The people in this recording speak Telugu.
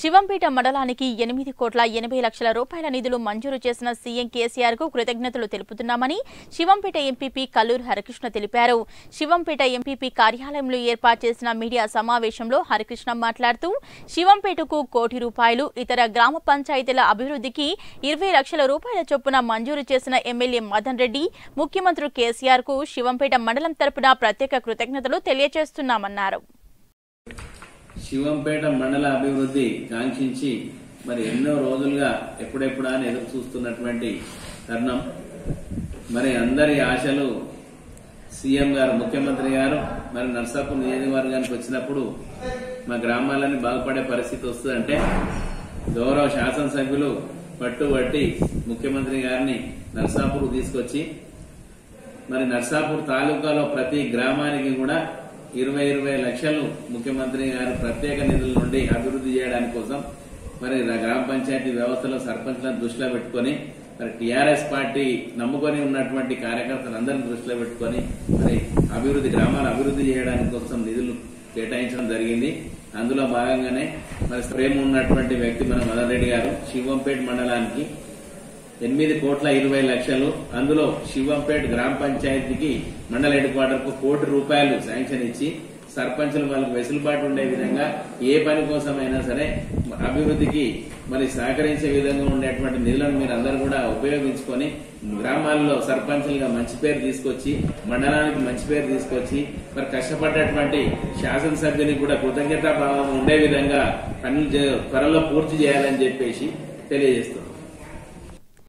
శివంపేట మండలానికి ఎనిమిది కోట్ల ఎనభై లక్షల రూపాయల నిధులు మంజూరు చేసిన సీఎం కేసీఆర్ కు కృతజ్ఞతలు తెలుపుతున్నామని శివంపేట ఎంపీపీ కల్లూరు హరికృష్ణ తెలిపారు శివంపేట ఎంపీపీ కార్యాలయంలో ఏర్పాటు చేసిన మీడియా సమావేశంలో హరికృష్ణ మాట్లాడుతూ శివంపేటకు కోటి రూపాయలు ఇతర గ్రామ పంచాయతీల అభివృద్ధికి ఇరవై లక్షల రూపాయల చొప్పున మంజూరు చేసిన ఎమ్మెల్యే మదన్ రెడ్డి ముఖ్యమంత్రి కేసీఆర్ కు శివంపేట మండలం తరపున ప్రత్యేక కృతజ్ఞతలు తెలియజేస్తున్నామన్నారు శివంపేట మండల అభివృద్ధి కాంక్షించి మరి ఎన్నో రోజులుగా ఎప్పుడెప్పుడా అని ఎదురు చూస్తున్నటువంటి తరుణం మరి అందరి ఆశలు సీఎం గారు ముఖ్యమంత్రి గారు మరి నర్సాపూర్ నియోజకవర్గానికి వచ్చినప్పుడు మా గ్రామాలన్నీ బాగుపడే పరిస్థితి వస్తుందంటే గౌరవ శాసనసభ్యులు పట్టుబట్టి ముఖ్యమంత్రి గారిని నర్సాపూర్ తీసుకొచ్చి మరి నర్సాపూర్ తాలూకాలో ప్రతి గ్రామానికి కూడా ఇరవై ఇరవై లక్షలు ముఖ్యమంత్రి గారు ప్రత్యేక నిధుల నుండి అభివృద్ధి చేయడానికి కోసం మరి గ్రామ పంచాయతీ వ్యవస్థలో సర్పంచ్లను దృష్టిలో పెట్టుకొని మరి టీఆర్ఎస్ పార్టీ నమ్ముకొని ఉన్నటువంటి కార్యకర్తలందరినీ దృష్టిలో పెట్టుకొని మరి అభివృద్ధి గ్రామాల అభివృద్ధి చేయడానికి కోసం నిధులు కేటాయించడం జరిగింది అందులో భాగంగానే మరి ప్రేమ ఉన్నటువంటి వ్యక్తి మన మదన్ రెడ్డి గారు శివంపేట మండలానికి ఎనిమిది కోట్ల ఇరవై లక్షలు అందులో శివంపేట్ గ్రామ పంచాయతీకి మండల హెడ్ క్వార్టర్ కు కోటి రూపాయలు శాంక్షన్ ఇచ్చి సర్పంచులు వాళ్ళకు వెసులుబాటు ఉండే విధంగా ఏ పని కోసమైనా సరే అభివృద్ధికి మరి సహకరించే విధంగా ఉండేటువంటి నిధులను మీరు అందరూ కూడా ఉపయోగించుకొని గ్రామాల్లో సర్పంచులుగా మంచి పేరు తీసుకొచ్చి మండలానికి మంచి పేరు తీసుకొచ్చి మరి కష్టపడ్డటువంటి శాసనసభ్యునికి కూడా కృతజ్ఞతా భావం ఉండే విధంగా పనులు చే- త్వరలో పూర్తి చేయాలని చెప్పేసి తెలియజేస్తుంది